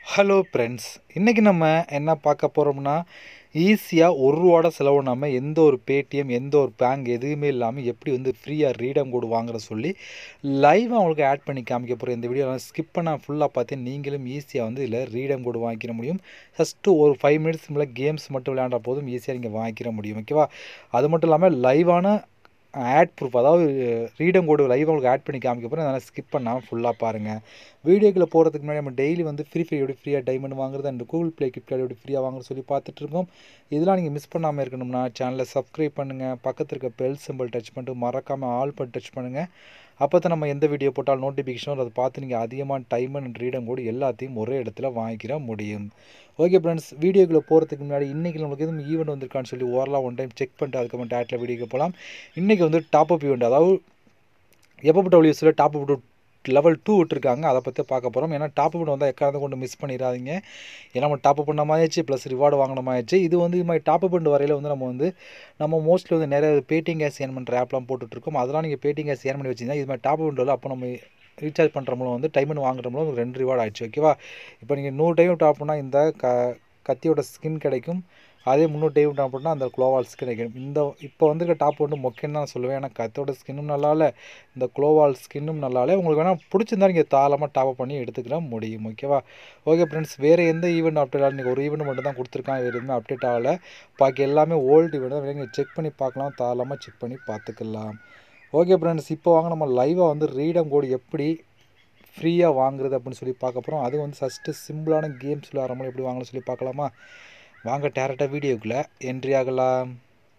hello friends இன்றைக்கி நம்ம என்ன பார்க்க போகிறோம்னா ஈஸியாக ஒரு ரூபாட செலவு பண்ணாமல் எந்த ஒரு பேடிஎம் எந்த ஒரு பேங்க் எதுவுமே இல்லாமல் எப்படி வந்து ஃப்ரீயாக ரீடம் கோடு வாங்குற சொல்லி லைவாக அவங்களுக்கு ஆட் பண்ணி காமிக்க போகிறேன் இந்த வீடியோ ஸ்கிப் பண்ண ஃபுல்லாக பார்த்து நீங்களும் ஈஸியாக வந்து இதில் ரீடம் கோடு வாங்கிக்கிற முடியும் ஃபஸ்ட்டு ஒரு ஃபைவ் மினிட்ஸ் மேலே கேம்ஸ் மட்டும் விளையாண்டா போதும் ஈஸியாக நீங்கள் வாங்கிக்கிற முடியும் ஓகேவா அது மட்டும் இல்லாமல் லைவான ஆட் ப்ரூஃப் அதாவது ரீடம் கோடு லைவ் உங்களுக்கு ஆட் பண்ணி காமிக்க போகிறேன் அதனால் ஸ்கிப் பண்ணாமல் ஃபுல்லாக பாருங்கள் வீடியோக்குள்ளே போகிறதுக்கு முன்னாடி நம்ம டெய்லி வந்து ஃப்ரீ ஃபயர் எப்படி ஃப்ரீயாக டைமண்ட் வாங்குறது அண்ட் கூகுள் ப்ளே கிஃப்ட் எப்படி ஃப்ரீயாக வாங்குறது சொல்லி பார்த்துட்டு இருக்கோம் இதெல்லாம் நீங்கள் மிஸ் பண்ணாமல் இருக்கணும்னா சேனலை சப்ஸ்கிரைப் பண்ணுங்கள் பக்கத்தில் இருக்க பெல் சிம்பிள் டச் பண்ணிட்டு மறக்காமல் ஆல் பட் டச் பண்ணுங்கள் அப்போ தான் நம்ம எந்த வீடியோ போட்டாலும் நோட்டிஃபிகேஷன் அதை பார்த்து நீங்கள் அதிகமான டைம் அண்ட் ரீடம் கூட எல்லாத்தையும் ஒரே இடத்துல வாங்கிக்கிற முடியும் ஓகே ஃப்ரெண்ட்ஸ் வீடியோக்குள்ளே போகிறதுக்கு முன்னாடி இன்றைக்கி நம்மளுக்கு எதுவும் ஈவெண்ட் வந்திருக்கான்னு சொல்லி ஓரலாக ஒன் டைம் செக் பண்ணிட்டு அதுக்கப்புறம் டேட்டில் வீடியோக்கு போகலாம் இன்றைக்கி வந்து டாப் அப் ஈவெண்ட் அதாவது எப்போ டபிள்யூஸில் டாப் அப் லெவல் டூ விட்டுருக்காங்க அதை பற்றி பார்க்க போகிறோம் ஏன்னா டாப் அப் வந்தால் எக்காரத்தை கொண்டு மிஸ் பண்ணிடாதீங்க ஏன்னா நம்ம டாப் அப் பண்ண மாதிரிச்சு ப்ளஸ் ரிவார்டு வாங்கின மாதிரிச்சு இது வந்து இது மாதிரி டாப் அப் பண்ண வரையில் வந்து நம்ம வந்து நம்ம மோஸ்ட்லி வந்து நிறைய பேட்டிங் கேஸ் ஏர்ன் பண்ணுற ஆப்லாம் போட்டுட்ருக்கோம் அதெல்லாம் நீங்கள் பேட்டிங் கேஸ் ஏர்ன் பண்ணி வச்சிங்கன்னா இது மாதிரி டாப் அப் பண்ணுறதுல அப்போ நம்ம ரீசார்ஜ் பண்ணுறவங்களும் வந்து டைமண்ட் வாங்குறவங்களும் உங்களுக்கு ரெண்டு ரிவார்டு ஆயிடுச்சு ஓகேவா இப்போ நீங்கள் நூறு டைம் டாப் பண்ணால் இந்த க கத்தியோட ஸ்கின் கிடைக்கும் அதே முந்நூறு டைம் டாப் பண்ணால் அந்த குளோவால்ஸ் கிடைக்கும் இந்த இப்போ வந்துருக்க டாப் வந்து மொக்கன்னு தான் சொல்லுவேன் ஏன்னா கத்தோட ஸ்கின்னும் நல்லா இல்லை இந்த குளோவால் ஸ்கின்னும் நல்லா இல்லை உங்களுக்கு வேணால் பிடிச்சிருந்தா நீங்கள் தாராளமாக டாப் பண்ணி எடுத்துக்கிற முடியும் ஓகேவா ஓகே ஃப்ரெண்ட்ஸ் வேறு எந்த ஈவெண்ட் அப்டேட் ஆகல நீங்கள் ஒரு ஈவெண்ட் மட்டும் தான் கொடுத்துருக்காங்க வேறு எதுவுமே அப்டேட் ஆகலை பாக்கி எல்லாமே ஓல்டு ஈவெண்ட் தான் நீங்கள் செக் பண்ணி பார்க்கலாம் தாராளமாக செக் பண்ணி பார்த்துக்கலாம் ஓகே ஃப்ரெண்ட்ஸ் இப்போ வாங்க நம்ம லைவாக வந்து ரீடம் கோடு எப்படி ஃப்ரீயாக வாங்குறது அப்படின்னு சொல்லி பார்க்க போகிறோம் அது வந்து ஃபஸ்ட்டு சிம்பிளான கேம்ஸ் விளாட்றவங்களும் எப்படி வாங்கலாம் சொல்லி பார்க்கலாமா வாங்க டேரெக்டாக வீடியோக்குள்ளே என்ட்ரி ஆகலாம்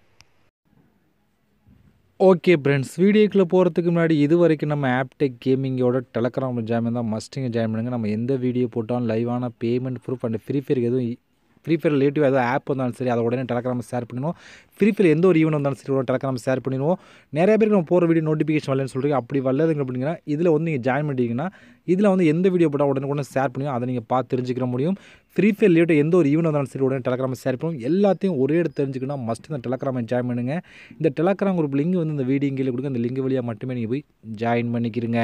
ஓகே ஃப்ரெண்ட்ஸ் வீடியோக்குள்ளே போகிறதுக்கு முன்னாடி இது வரைக்கும் நம்ம ஆப்டெக் கேமிங்கோட டெலகிராம் ஜாயின் தான் மஸ்டிங்க ஜாயின் பண்ணுங்கள் நம்ம எந்த வீடியோ போட்டாலும் லைவான payment proof and free fire எதுவும் ஃப்ரீ ஃபயர் ரிலேட்டிவ் ஏதோ ஆப் வந்தாலும் சரி அதை உடனே டெலகிராம் ஷேர் பண்ணிடுவோம் ஃப்ரீ ஃபயர் எந்த ஒரு ஈவெண்ட் வந்தாலும் சரி உடனே டெலகிராம் ஷேர் பண்ணிடுவோம் நிறைய பேருக்கு நம்ம போகிற வீடியோ நோட்டிஃபிகேஷன் வரலன்னு சொல்கிறீங்க அப்படி வரலதுங்க அப்படிங்கன்னா இதில் வந்து நீங்கள் ஜாயின் பண்ணிட்டீங்கன்னா இதில் வந்து எந்த வீடியோ போட்டால் உடனே உடனே ஷேர் பண்ணுவோம் அதை நீங்கள் பார்த்து தெரிஞ்சுக்கிற முடியும் ஃப்ரீ ஃபயர் ரிலேட்டிவ் எந்த ஒரு ஈவெண்ட் வந்தாலும் சரி உடனே டெலகிராம் ஷேர் பண்ணுவோம் எல்லாத்தையும் ஒரே இடத்து தெரிஞ்சுக்கணும் மஸ்ட் இந்த டெலகிராமை ஜாயின் பண்ணுங்கள் இந்த டெலகிராம் குரூப் லிங்க் வந்து இந்த வீடியோ கீழே கொடுங்க அந்த லிங்க் வழியாக மட்டுமே நீங்கள் போய் ஜாயின் பண்ணிக்கிறீங்க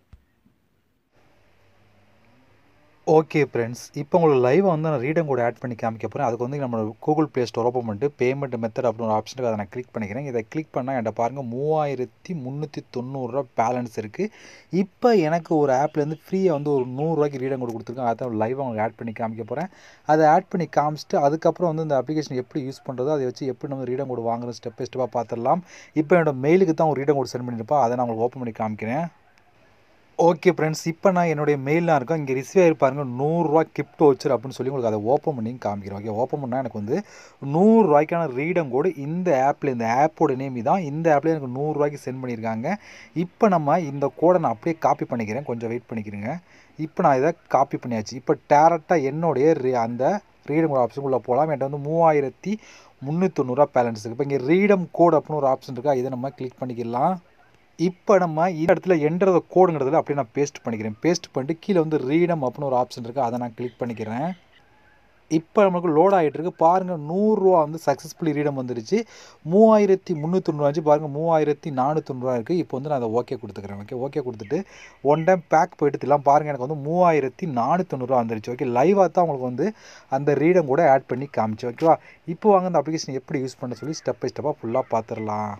ஓகே ஃப்ரெண்ட்ஸ் இப்போ உங்களுக்கு லைவாக வந்து நான் ரீடம் கூட ஆட் பண்ணி காமிக்க போகிறேன் அதுக்கு வந்து நம்ம கூகுள் ப்ளே ஸ்டோர் ஓப்பன் பண்ணிட்டு பேமெண்ட் மெத்தட் அப்படின்னு ஒரு ஆப்ஷனுக்கு அதை நான் கிளிக் பண்ணிக்கிறேன் இதை கிளிக் பண்ணால் என்கிட்ட பாருங்கள் மூவாயிரத்தி முந்நூற்றி தொண்ணூறுரூவா பேலன்ஸ் இருக்குது இப்போ எனக்கு ஒரு ஆப்லேருந்து ஃப்ரீயாக வந்து ஒரு நூறுரூவாய்க்கு ரீடம் கூட கொடுத்துருக்காங்க அதை லைவாக உங்களுக்கு ஆட் பண்ணி காமிக்க போகிறேன் அதை ஆட் பண்ணி காமிச்சிட்டு அதுக்கப்புறம் வந்து இந்த அப்ளிகேஷன் எப்படி யூஸ் பண்ணுறதோ அதை வச்சு எப்படி நம்ம ரீடம் கோடு வாங்குறது ஸ்டெப் பை ஸ்டெப்பாக பார்த்துடலாம் இப்போ என்னோட மெயிலுக்கு தான் ஒரு ரீடம் கோடு சென்ட் பண்ணியிருப்பா அதை நான் உங்களுக்கு ஓப்பன் பண்ணி காமிக்கிறேன் ஓகே ஃப்ரெண்ட்ஸ் இப்போ நான் என்னுடைய மெயிலாம் இருக்கோம் இங்கே ரிசீவ் ஆகிருப்பாருங்க நூறுரூவா கிஃப்ட் வச்சர் அப்படின்னு சொல்லி உங்களுக்கு அதை ஓப்பன் பண்ணி காமிக்கிறேன் ஓகே ஓப்பன் பண்ணால் எனக்கு வந்து நூறுரூவாய்க்கான ரீடம் கோடு இந்த ஆப்பில் இந்த ஆப்போட நேம் தான் இந்த ஆப்லேயே எனக்கு நூறுரூவாய்க்கு சென்ட் பண்ணியிருக்காங்க இப்போ நம்ம இந்த கோடை நான் அப்படியே காப்பி பண்ணிக்கிறேன் கொஞ்சம் வெயிட் பண்ணிக்கிறேங்க இப்போ நான் இதை காப்பி பண்ணியாச்சு இப்போ டேரெக்டாக என்னுடைய அந்த ரீடம் கோட் ஆப்ஷனுக்குள்ளே போகலாம் என்கிட்ட வந்து மூவாயிரத்தி முந்நூற்றொண்ணூறுவா பேலன்ஸ் இருக்குது இப்போ இங்கே ரீடம் கோட் அப்படின்னு ஒரு ஆப்ஷன் இருக்கா இதை நம்ம கிளிக் பண்ணிக்கலாம் இப்போ நம்ம இந்த இடத்துல என்கிறத கோடுங்கிறதுல அப்படியே நான் பேஸ்ட் பண்ணிக்கிறேன் பேஸ்ட் பண்ணிட்டு கீழே வந்து ரீடம் அப்படின்னு ஒரு ஆப்ஷன் இருக்குது அதை நான் கிளிக் பண்ணிக்கிறேன் இப்போ நமக்கு லோட் ஆகிட்டு இருக்கு பாருங்கள் நூறுரூவா வந்து சக்ஸஸ்ஃபுல்லி ரீடம் வந்துருச்சு மூவாயிரத்தி முந்நூற்றொண்ணூறுவாச்சு பாருங்கள் மூவாயிரத்தி நானூற்றொண்ணூறுவா இருக்குது இப்போ வந்து நான் அதை ஓகே கொடுத்துக்கிறேன் ஓகே ஓகே கொடுத்துட்டு ஒன் டைம் பேக் போயிட்டு எல்லாம் பாருங்கள் எனக்கு வந்து மூவாயிரத்தி நானூற்றொண்ணூறுவா வந்துருச்சு ஓகே லைவாக தான் உங்களுக்கு வந்து அந்த ரீடம் கூட ஆட் பண்ணி காமிச்சு ஓகேவா இப்போ வாங்க அந்த அப்ளிகேஷன் எப்படி யூஸ் பண்ண சொல்லி ஸ்டெப் பை ஸ்டெப்பாக ஃபுல்லாக பார்த்துடலாம்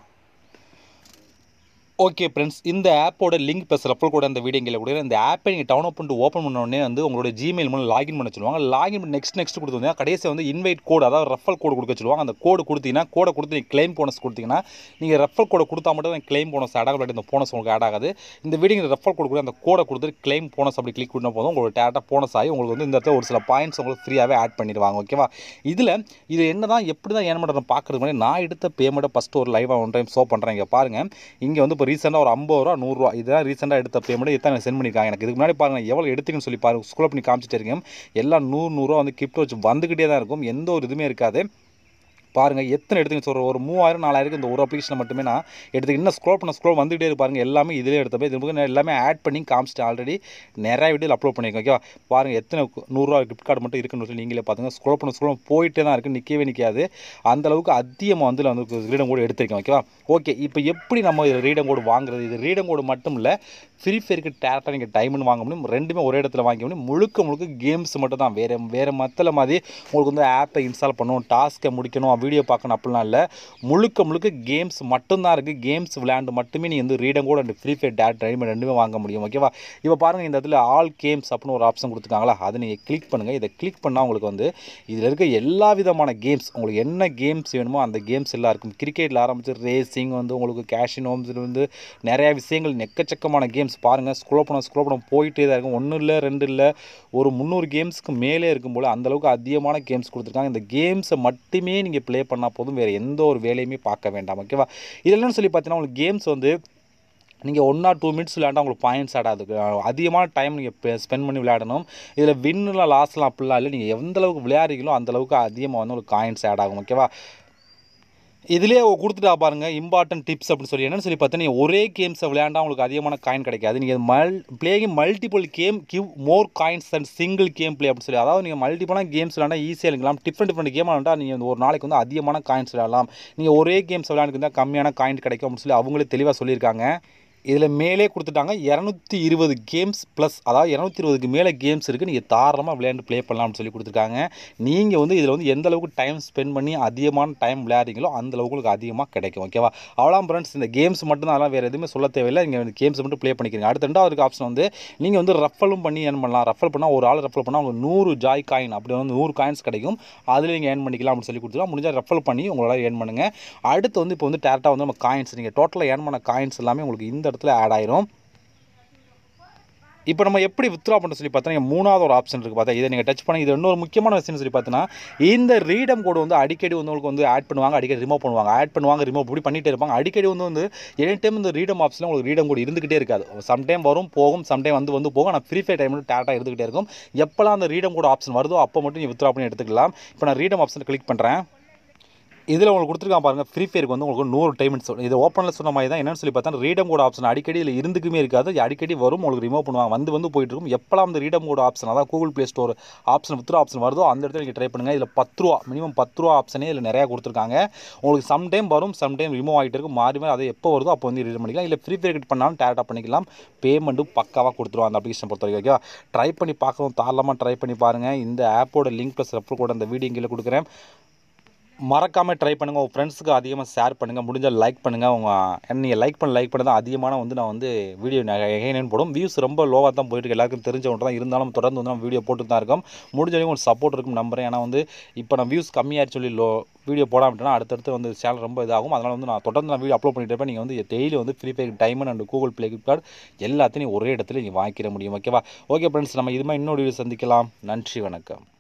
ஓகே ஃப்ரெண்ட்ஸ் இந்த ஆப்போட லிங்க் ப்ளஸ் ரெஃபர் கூட அந்த வீடியோ கீழே கொடுக்குறேன் இந்த ஆப்பை நீங்கள் டவுன் பண்ணிட்டு ஓப்பன் பண்ண உடனே வந்து உங்களோட ஜிமெயில் மூலம் லாகின் பண்ண சொல்லுவாங்க லாகின் பண்ணி நெக்ஸ்ட் நெக்ஸ்ட் கொடுத்து கடைசி வந்து இன்வைட் கோடு அதாவது ரெஃபல் கோடு கொடுக்க சொல்லுவாங்க அந்த கோடு கொடுத்தீங்கன்னா கோடை கொடுத்து நீங்கள் கிளைம் போனஸ் கொடுத்தீங்கன்னா நீங்கள் ரெஃபல் கோடை கொடுத்தா மட்டும் தான் கிளைம் போனஸ் ஆட் ஆகல இந்த போனஸ் உங்களுக்கு ஆட் ஆகாது இந்த வீடியோ ரெஃபல் கோடு கொடுத்து அந்த கோடை கொடுத்து கிளைம் போனஸ் அப்படி கிளிக் பண்ண போதும் உங்களுக்கு டேட்டா போனஸ் ஆகி உங்களுக்கு வந்து இந்த இடத்துல ஒரு சில பாயிண்ட்ஸ் உங்களுக்கு ஃப்ரீயாகவே ஆட் பண்ணிடுவாங்க ஓகேவா இதில் இது என்ன தான் எப்படி தான் ஏன் பண்ணுறது பார்க்குறது மாதிரி நான் எடுத்த பேமெண்ட்டை ஃபஸ்ட்டு ஒரு லைவாக ஒன் டைம் ஷோ பண்ணுறேன் இங்கே பாருங்கள் இங்கே வந்து இப்போ ரீசெண்டாக ஒரு ஐம்பது ரூபா நூறுரூவா இதுதான் ரீசெண்டாக எடுத்த பேமெண்ட் இதான் எனக்கு சென்ட் பண்ணியிருக்காங்க எனக்கு இதுக்கு முன்னாடி பாருங்கள் எவ்வளோ எடுத்துக்குன்னு சொல்லி பாருங்கள் ஸ்கூல் பண்ணி காமிச்சிட்டு இருக்கேன் எல்லாம் நூறு நூறுரூவா வந்து கிஃப்ட் வச்சு வந்துக்கிட்டே தான் இருக்கும் எந்த ஒரு இதுவுமே இருக்காது பாருங்கள் எத்தனை எடுத்துங்க சொல்கிற ஒரு மூவாயிரம் நாலாயிரம் இந்த ஒரு அப்ளிகேஷன் மட்டுமே நான் எடுத்து இன்னும் ஸ்க்ரோல் பண்ண ஸ்க்ரோல் வந்துகிட்டே இருப்பாருங்க எல்லாமே இதிலே எடுத்த போய் இது எல்லாமே ஆட் பண்ணி காமிச்சிட்டு ஆல்ரெடி நிறைய வீடியோ அப்லோட் பண்ணியிருக்கேன் ஓகேவா பாருங்கள் எத்தனை நூறுரூவா கிஃப்ட் கார்டு மட்டும் இருக்குன்னு சொல்லி நீங்களே பார்த்துங்க ஸ்க்ரோல் பண்ண ஸ்க்ரோல் போயிட்டே தான் இருக்குது நிற்கவே நிற்காது அந்த அளவுக்கு அதிகமாக வந்து நான் வந்து ரீடம் கோடு எடுத்திருக்கேன் ஓகேவா ஓகே இப்போ எப்படி நம்ம ரீடம் கோடு வாங்குறது இது ரீடம் கோடு மட்டும் இல்லை ஃப்ரீ ஃபயருக்கு டேரக்டாக நீங்கள் டைமண்ட் வாங்க முடியும் ரெண்டுமே ஒரே இடத்துல வாங்க முடியும் முழுக்க முழுக்க கேம்ஸ் மட்டும் தான் வேறு வேறு மற்ற மாதிரி உங்களுக்கு வந்து ஆப்பை இன்ஸ்டால் பண்ணணும் டாஸ்க்கை முடிக்கணும் வீடியோ பார்க்கணும் அப்படிலாம் இல்லை முழுக்க முழுக்க கேம்ஸ் மட்டும்தான் இருக்குது கேம்ஸ் விளையாண்டு மட்டுமே நீங்கள் வந்து ரீடம் கூட and free fire direct diamond ரெண்டுமே வாங்க முடியும் ஓகேவா இப்போ பாருங்கள் இந்த இடத்துல ஆல் கேம்ஸ் அப்படின்னு ஒரு ஆப்ஷன் கொடுத்துருக்காங்களா அதை நீங்கள் கிளிக் பண்ணுங்கள் இதை கிளிக் பண்ணால் உங்களுக்கு வந்து இதில் இருக்க எல்லா விதமான கேம்ஸ் உங்களுக்கு என்ன கேம்ஸ் வேணுமோ அந்த கேம்ஸ் எல்லாம் இருக்கும் கிரிக்கெட்டில் ஆரம்பிச்சு ரேசிங் வந்து உங்களுக்கு கேஷின் ஹோம்ஸில் வந்து நிறையா விஷயங்கள் எக்கச்சக்கமான கேம்ஸ் பாருங்கள் ஸ்க்ரோல் பண்ண ஸ்க்ரோல் பண்ண போயிட்டே தான் இருக்கும் ஒன்றும் இல்லை ரெண்டு இல்லை ஒரு முந்நூறு கேம்ஸ்க்கு மேலே இருக்கும் போல் அந்தளவுக்கு அதிகமான கேம்ஸ் கொடுத்துருக்காங்க இந்த கேம்ஸை மட்டுமே நீங்கள் ப்ளே பண்ணால் போதும் வேறு எந்த ஒரு வேலையுமே பார்க்க வேண்டாம் ஓகேவா இதெல்லாம் சொல்லி பார்த்தீங்கன்னா உங்களுக்கு கேம்ஸ் வந்து நீங்கள் ஒன் ஆர் டூ மினிட்ஸ் விளையாண்டா உங்களுக்கு பாயிண்ட்ஸ் ஆடாது அதிகமான டைம் நீங்கள் ஸ்பெண்ட் பண்ணி விளையாடணும் இதில் வின்னுலாம் லாஸ்லாம் அப்படிலாம் இல்லை நீங்கள் எந்த அளவுக்கு விளையாடுறீங்களோ அந்த அளவுக்கு அதிகமாக வந்து உங்களுக்கு காயின்ஸ் ஆட் ஆகும் ஓகேவா இதுலேயே கொடுத்துட்டா பாருங்க இம்பார்ட்டன்ட் டிப்ஸ் அப்படின்னு சொல்லி என்னன்னு சொல்லி பார்த்தா நீங்கள் ஒரே கேம்ஸை விளையாண்டா உங்களுக்கு அதிகமான காயின் கிடைக்காது நீங்கள் மல் playing multiple game give more coins and single game play அப்படின்னு சொல்லி அதாவது நீங்கள் மல்டிபிளாக கேம்ஸ் விளையாண்டா ஈஸியாக இருக்கலாம் டிஃப்ரெண்ட் டிஃப்ரெண்ட் கேம் விளையாண்டா நீங்கள் ஒரு நாளைக்கு வந்து அதிகமான காயின்ஸ் விளையாடலாம் நீங்கள் ஒரே கேம்ஸ் விளையாண்டுருந்தா கம்மியான காயின் கிடைக்கும் அப்படின்னு சொல்லி அவங்களே தெளிவாக சொல்லியிருக்காங்க இதில் மேலே கொடுத்துட்டாங்க இரநூத்தி இருபது கேம்ஸ் ப்ளஸ் அதாவது இரநூத்தி இருபதுக்கு மேலே கேம்ஸ் இருக்குது நீங்கள் தாராளமாக விளையாண்டு ப்ளே பண்ணலாம்னு சொல்லி கொடுத்துருக்காங்க நீங்கள் வந்து இதில் வந்து எந்த அளவுக்கு டைம் ஸ்பெண்ட் பண்ணி அதிகமான டைம் விளையாடுறீங்களோ அந்த அளவுக்கு உங்களுக்கு அதிகமாக கிடைக்கும் ஓகேவா அவ்வளோ ஃப்ரெண்ட்ஸ் இந்த கேம்ஸ் மட்டும் தான் அதெல்லாம் வேறு எதுவுமே சொல்ல தேவையில்லை நீங்கள் கேம்ஸ் மட்டும் ப்ளே பண்ணிக்கிறீங்க அடுத்த ரெண்டாவது ஆப்ஷன் வந்து நீங்கள் வந்து ரஃபலும் பண்ணி ஏர்ன் பண்ணலாம் ரஃபல் பண்ணால் ஒரு ஆள் ரஃபல் பண்ணால் உங்களுக்கு நூறு ஜாய் காயின் அப்படி வந்து நூறு காயின்ஸ் கிடைக்கும் அதில் நீங்கள் ஏர்ன் பண்ணிக்கலாம் அப்படின்னு சொல்லி கொடுத்துருவோம் முடிஞ்சால் ரஃபல் பண்ணி உங்களால் ஏர்ன் பண்ணுங்கள் அடுத்து வந்து இப்போ வந்து டேரெக்டாக வந்து நம்ம காயின்ஸ் நீங்கள் டோட்டலாக ஏர்ன் பண்ண காயின்ஸ் எல்லாமே உங்களுக்கு இந்த இடத்துல ஆட் ஆயிரும் இப்போ நம்ம எப்படி வித்ரா பண்ண சொல்லி பார்த்தா மூணாவது ஒரு ஆப்ஷன் இருக்குது பார்த்தா இதை நீங்கள் டச் பண்ணி இது இன்னொரு முக்கியமான விஷயம் சொல்லி பார்த்தீங்கன்னா இந்த ரீடம் கோடு வந்து அடிக்கடி வந்து உங்களுக்கு வந்து ஆட் பண்ணுவாங்க அடிக்கடி ரிமூவ் பண்ணுவாங்க ஆட் பண்ணுவாங்க ரிமூவ் இப்படி பண்ணிட்டே இருப்பாங்க அடிக்கடி வந்து வந்து எனி டைம் இந்த ரீடம் ஆப்ஷனில் உங்களுக்கு ரீடம் கோடு இருந்துகிட்டே இருக்காது சம்டைம் வரும் போகும் சம்டைம் வந்து வந்து போகும் ஆனால் ஃப்ரீ ஃபயர் டைம் டேட்டா இருந்துகிட்டே இருக்கும் எப்போல்லாம் அந்த ரீடம் கோடு ஆப்ஷன் வருதோ அப்போ மட்டும் நீங்கள் வித்ரா பண்ணி எடுத்துக்கலாம் இப்போ நான் ரீடம் ஆப்ஷன் கிளிக் பண்ணுறேன் இதில் உங்களுக்கு கொடுத்துருக்கான் பாருங்கள் ஃப்ரீ ஃபயருக்கு வந்து உங்களுக்கு நூறு டைமண்ட்ஸ் இது ஓப்பனில் சொன்ன மாதிரி தான் என்னன்னு சொல்லி பார்த்தா ரீடம் கோட் ஆப்ஷன் அடிக்கடி இதில் இருந்துக்குமே இருக்காது அடிக்கடி வரும் உங்களுக்கு ரிமூவ் பண்ணுவாங்க வந்து வந்து போயிட்டு இருக்கும் எப்போலாம் அந்த ரீடம் கோட் ஆப்ஷன் அதாவது Google play store option withdraw option வருதோ அந்த இடத்துல நீங்கள் ட்ரை பண்ணுங்கள் இதில் பத்து ரூபா மினிமம் பத்து ரூபா ஆப்ஷனே இதில் நிறையா கொடுத்துருக்காங்க உங்களுக்கு சம் டைம் வரும் சம் டைம் ரிமூவ் ஆகிட்டு இருக்கும் மாறி மாறி அதை எப்போ வருதோ அப்போ வந்து ரீட் பண்ணிக்கலாம் இல்லை ஃப்ரீ ஃபயர் கிட் பண்ணாலும் டேரக்டாக பண்ணிக்கலாம் பேமெண்ட்டும் பக்காவாக கொடுத்துருவோம் அந்த அப்ளிகேஷன் பொறுத்த வரைக்கும் ஓகேவா ட்ரை பண்ணி பார்க்கவும் தாராளமாக ட்ரை பண்ணி பாருங்கள் இந்த ஆப்போட லிங்க் ப்ளஸ் ரெஃபர் கூட இந்த வீடியோ கீழே கொடுக்குறேன் மறக்காமல் ட்ரை பண்ணுங்கள் உங்கள் ஃப்ரெண்ட்ஸுக்கு அதிகமாக ஷேர் பண்ணுங்கள் முடிஞ்சால் லைக் பண்ணுங்கள் உங்கள் நீங்கள் லைக் பண்ண லைக் பண்ண தான் அதிகமான வந்து நான் வந்து வீடியோ எகைனேன்னு போடும் வியூஸ் ரொம்ப லோவாக தான் போயிட்டு எல்லாருக்கும் தெரிஞ்ச ஒன்று தான் இருந்தாலும் தொடர்ந்து வந்து நம்ம வீடியோ போட்டு தான் இருக்கோம் முடிஞ்ச வரைக்கும் உங்களுக்கு சப்போர்ட் இருக்கும் நம்புறேன் ஏன்னா வந்து இப்போ நான் வியூஸ் கம்மியாகிடுச்சு சொல்லி லோ வீடியோ போடாமட்டேன்னா அடுத்தடுத்து வந்து சேனல் ரொம்ப இதாகும் அதனால் வந்து நான் தொடர்ந்து நான் வீடியோ அப்லோட் பண்ணிட்டு இருப்பேன் நீங்கள் வந்து டெய்லி வந்து free fire diamond and Google play card எல்லாத்தையும் ஒரே இடத்துல நீங்கள் வாங்கிக்கிற முடியும் ஓகேவா ஓகே ஃப்ரெண்ட்ஸ் நம்ம இது மாதிரி இன்னொரு வீடியோ சந்திக்கலாம் நன்றி வணக்கம்